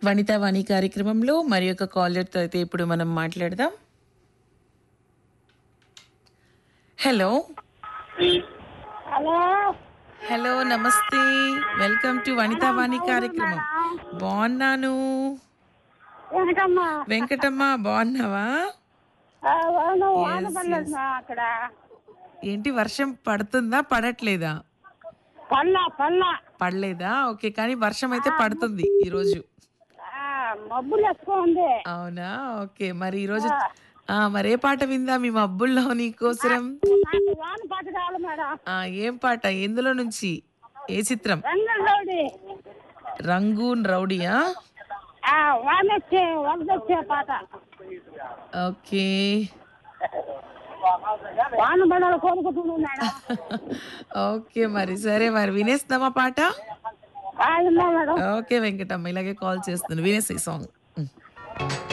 వనితా వాణి కార్యక్రమంలో మరి ఒక కాలర్తో అయితే ఇప్పుడు మనం మాట్లాడదాం హలో హలో హలో నమస్తే వెల్కమ్ టు వనితా వాణి కార్యక్రమం బాగున్నాను వెనకమ్మ వెంకటమ్మ బాగున్నావా ఆ, వాన వాన Yes, పడలేదు yes. మా అక్కడ ఏంటి వర్షం పడుతుందా పడట్లేదా పల్ల పల్ల పడలేదా ఓకే కానీ వర్షం అయితే పడుతుంది ఈరోజు ఆ, మబ్బులు ఎక్కువ ఉంది అవునా ఓకే మరి ఈరోజు ఆ, మరే పాట విందా మీ మబ్బుల్లో నీకోసరం నాకు వాన పాట కావాలి మేడం ఆ, ఏం పాట ఎందులో నుంచి ఏ చిత్రం రంగంలోడి రంగూన్ రౌడీయా ఆ, వాన వచ్చే వరద వచ్చే పాట ఓకే వాన పడాలి కోరుకుంటున్నాను మేడం ఓకే మరి సరే మరి వినేస్తామా పాట ఆ, విన్నా మేడం ఓకే వెంకటమ్మ ఇలాగే కాల్ చేస్తున్నాను వినేసి సాంగ్